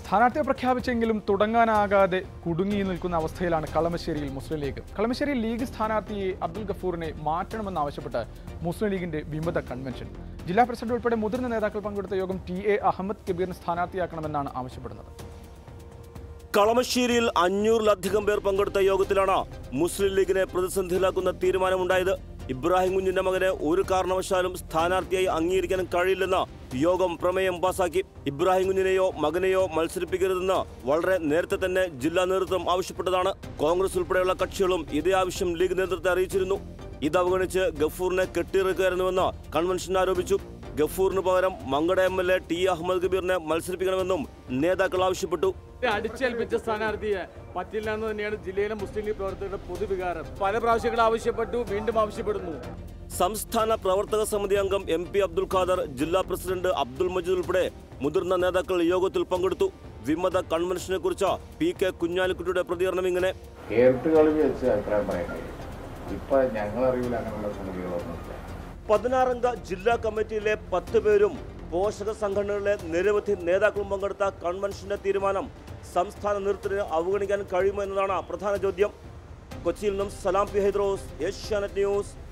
സ്ഥാനാർത്ഥിയെ പ്രഖ്യാപിച്ചെങ്കിലും തുടങ്ങാനാകാതെ കുടുങ്ങി നിൽക്കുന്ന അവസ്ഥയിലാണ് കളമശ്ശേരിയിൽ മുസ്ലിം ലീഗ് കളമശ്ശേരി ലീഗ് സ്ഥാനാർത്ഥിയെ അബ്ദുൽ ഗഫൂറിനെ മാറ്റണമെന്നാവശ്യപ്പെട്ട് മുസ്ലിം ലീഗിന്റെ വിമത കൺവെൻഷൻ ജില്ലാ പ്രസിഡന്റ് ഉൾപ്പെടെ മുതിർന്ന നേതാക്കൾ പങ്കെടുത്ത യോഗം ടി എ അഹമ്മദ് കബീറിനെ സ്ഥാനാർത്ഥിയാക്കണമെന്നാണ് ആവശ്യപ്പെടുന്നത് കളമശ്ശേരിയിൽ അഞ്ഞൂറിലധികം പേർ പങ്കെടുത്ത യോഗത്തിലാണ് മുസ്ലിം ലീഗിനെ പ്രതിസന്ധിയിലാക്കുന്ന തീരുമാനമുണ്ടായത് ഇബ്രാഹിം കുഞ്ഞിന്റെ മകനെ ഒരു കാരണവശാലും സ്ഥാനാർത്ഥിയായി അംഗീകരിക്കാൻ കഴിയില്ലെന്ന് യോഗം പ്രമേയം പാസാക്കി ഇബ്രാഹിം കുഞ്ഞിനെയോ മകനെയോ മത്സരിപ്പിക്കരുതെന്ന് വളരെ നേരത്തെ തന്നെ ജില്ലാ നേതൃത്വം ആവശ്യപ്പെട്ടതാണ് കോൺഗ്രസ് ഉൾപ്പെടെയുള്ള കക്ഷികളും ഇതേ ആവശ്യം ലീഗ് നേതൃത്വത്തെ അറിയിച്ചിരുന്നു ഇത് അവഗണിച്ച് ഗഫൂറിനെ കെട്ടിയിറക്കുകയായിരുന്നുവെന്ന് കൺവെൻഷൻ ആരോപിച്ചു ഗഫൂറിന് പകരം Mankada M L A T Ahammad കബീറിനെ മത്സരിപ്പിക്കണമെന്നും നേതാക്കൾ ആവശ്യപ്പെട്ടു അടിച്ചേൽപ്പിച്ച സ്ഥാനാർത്ഥിയെ പറ്റില്ല എന്ന് തന്നെയാണ് ജില്ലയിലെ മുസ്ലിം ലീഗ് പ്രവർത്തകരുടെ പൊതുവികാരം പല പ്രാവശ്യങ്ങൾ ആവശ്യപ്പെട്ടു വീണ്ടും ആവശ്യപ്പെടുന്നു സംസ്ഥാന പ്രവർത്തക സമിതി അംഗം എം പി അബ്ദുൽ ഖാദർ ജില്ലാ പ്രസിഡന്റ് അബ്ദുൽ മജീദ് ഉൾപ്പെടെ മുതിർന്ന നേതാക്കൾ യോഗത്തിൽ പങ്കെടുത്തു വിമത കൺവെൻഷനെ കുറിച്ച് പി കെ കുഞ്ഞാലിക്കുട്ടിയുടെ പ്രതികരണം ഇങ്ങനെ കേട്ട് കളി വെച്ച് അഭിപ്രായം പറയാൻ കഴിയും ഇപ്പൊ ഞങ്ങളറിവിൽ അങ്ങനെയുള്ള സമിതികളൊന്നുമില്ല പതിനാറംഗ ജില്ലാ കമ്മിറ്റിയിലെ പത്ത് പേരും പോഷക സംഘടനകളിലെ നിരവധി നേതാക്കളും പങ്കെടുത്ത കൺവെൻഷന്റെ തീരുമാനം സംസ്ഥാന നേതൃത്വത്തിന് അവഗണിക്കാൻ കഴിയുമോ എന്നതാണ് പ്രധാന ചോദ്യം കൊച്ചിയിൽ നിന്നും സലാം പി ഹൈദ്രോസ് ഏഷ്യാനെറ്റ് ന്യൂസ്